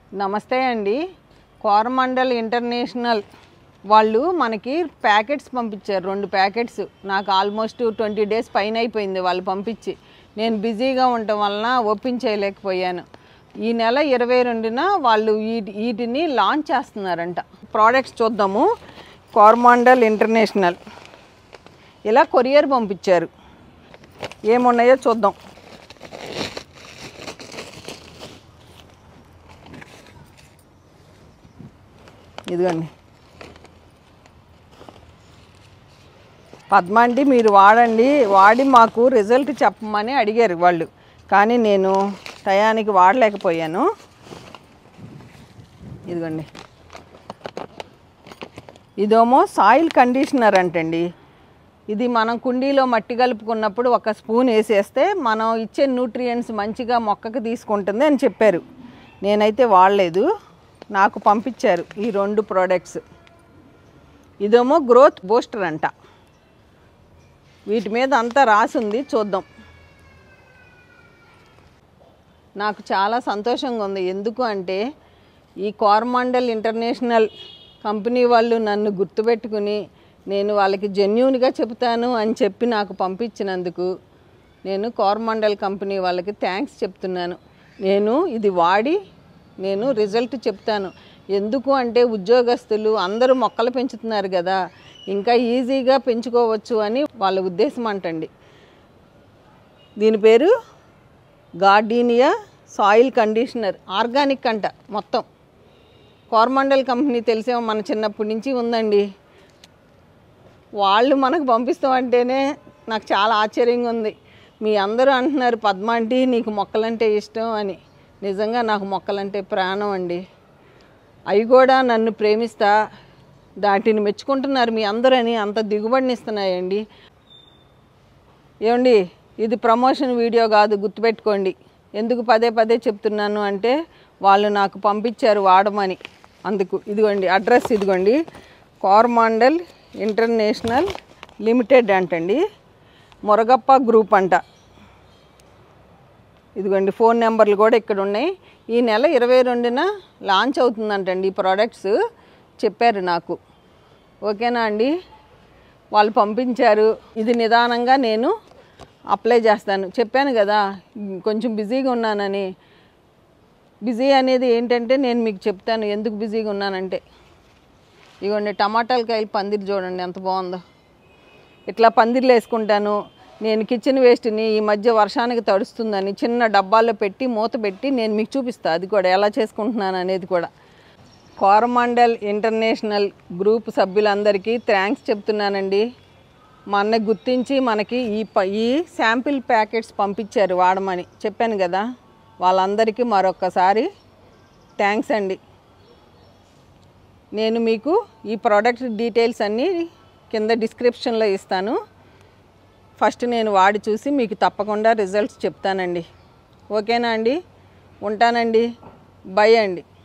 నమస్తే అండి కోరమండల్ ఇంటర్నేషనల్ వాళ్ళు మనకి ప్యాకెట్స్ పంపించారు రెండు ప్యాకెట్స్ నాకు ఆల్మోస్ట్ ట్వంటీ డేస్ పైన అయిపోయింది వాళ్ళు పంపించి నేను బిజీగా ఉండటం వలన ఒప్పించేయలేకపోయాను ఈ నెల ఇరవై రెండున వాళ్ళు వీటి వీటిని లాంచ్ చేస్తున్నారంట ప్రోడక్ట్స్ చూద్దాము కోరమండల్ ఇంటర్నేషనల్ ఇలా కొరియర్ పంపించారు ఏమున్నాయో చూద్దాం ఇదిగోండి పద్మ అండి మీరు వాడండి వాడి మాకు రిజల్ట్ చెప్పమని అడిగారు వాళ్ళు కానీ నేను టయానికి వాడలేకపోయాను ఇదిగోండి ఇదేమో సాయిల్ కండిషనర్ అంటండి ఇది మనం కుండీలో మట్టి కలుపుకున్నప్పుడు ఒక స్పూన్ వేసేస్తే మనం ఇచ్చే న్యూట్రియంట్స్ మంచిగా మొక్కకు తీసుకుంటుంది అని చెప్పారు నేనైతే వాడలేదు నాకు పంపించారు ఈ రెండు ప్రోడక్ట్స్ ఇదేమో గ్రోత్ బూస్టర్ అంట వీటి మీద అంతా రాసుంది చూద్దాం నాకు చాలా సంతోషంగా ఉంది ఎందుకు అంటే ఈ కోరమండల్ ఇంటర్నేషనల్ కంపెనీ వాళ్ళు నన్ను గుర్తుపెట్టుకుని నేను వాళ్ళకి జెన్యున్గా చెప్తాను అని చెప్పి నాకు పంపించినందుకు నేను కోరమండల్ కంపెనీ వాళ్ళకి థ్యాంక్స్ చెప్తున్నాను నేను ఇది వాడి నేను రిజల్ట్ చెప్తాను ఎందుకు అంటే ఉద్యోగస్తులు అందరూ మొక్కలు పెంచుతున్నారు కదా ఇంకా ఈజీగా పెంచుకోవచ్చు అని వాళ్ళ ఉద్దేశం అంటండి దీని పేరు గార్డీనియా సాయిల్ కండిషనర్ ఆర్గానిక్ అంట మొత్తం కోరమండల్ కంపెనీ తెలిసేమో మన చిన్నప్పటి నుంచి ఉందండి వాళ్ళు మనకు పంపిస్తామంటేనే నాకు చాలా ఆశ్చర్యంగా ఉంది మీ అందరూ అంటున్నారు పద్మ ఆంటీ నీకు మొక్కలంటే ఇష్టం అని నిజంగా నాకు మొక్కలంటే ప్రాణం అండి అవి కూడా నన్ను ప్రేమిస్తా దాటిని మెచ్చుకుంటున్నారు మీ అందరని అంత దిగుబడిని ఇస్తున్నాయండి ఏమండి ఇది ప్రమోషన్ వీడియో కాదు గుర్తుపెట్టుకోండి ఎందుకు పదే పదే చెప్తున్నాను అంటే వాళ్ళు నాకు పంపించారు వాడమని అందుకు ఇదిగోండి అడ్రస్ ఇదిగోండి కోరమాండల్ ఇంటర్నేషనల్ లిమిటెడ్ అంటండి మురగప్ప గ్రూప్ అంట ఇదిగోండి ఫోన్ నెంబర్లు కూడా ఇక్కడ ఉన్నాయి ఈ నెల ఇరవై రెండున లాంచ్ అవుతుందంటండి ఈ ప్రోడక్ట్స్ చెప్పారు నాకు ఓకేనా అండి వాళ్ళు పంపించారు ఇది నిదానంగా నేను అప్లై చేస్తాను చెప్పాను కదా కొంచెం బిజీగా ఉన్నానని బిజీ అనేది ఏంటంటే నేను మీకు చెప్తాను ఎందుకు బిజీగా ఉన్నానంటే ఇగోండి టమాటాల కాయలు పందిరి చూడండి ఎంత బాగుందో ఇట్లా పందిర్లు వేసుకుంటాను నేను కిచెన్ వేస్ట్ని ఈ మధ్య వర్షానికి తడుస్తుందని చిన్న డబ్బాల్లో పెట్టి మూత పెట్టి నేను మీకు చూపిస్తాను అది కూడా ఎలా చేసుకుంటున్నాను అనేది కూడా కోరమండల్ ఇంటర్నేషనల్ గ్రూప్ సభ్యులందరికీ థ్యాంక్స్ చెప్తున్నానండి మన గుర్తించి మనకి ఈ ప ఈ శాంపిల్ ప్యాకెట్స్ పంపించారు వాడమని చెప్పాను కదా వాళ్ళందరికీ మరొకసారి థ్యాంక్స్ అండి నేను మీకు ఈ ప్రోడక్ట్ డీటెయిల్స్ అన్నీ కింద డిస్క్రిప్షన్లో ఇస్తాను ఫస్ట్ నేను వాడి చూసి మీకు తప్పకుండా రిజల్ట్స్ చెప్తానండి ఓకేనా అండి ఉంటానండి బై అండి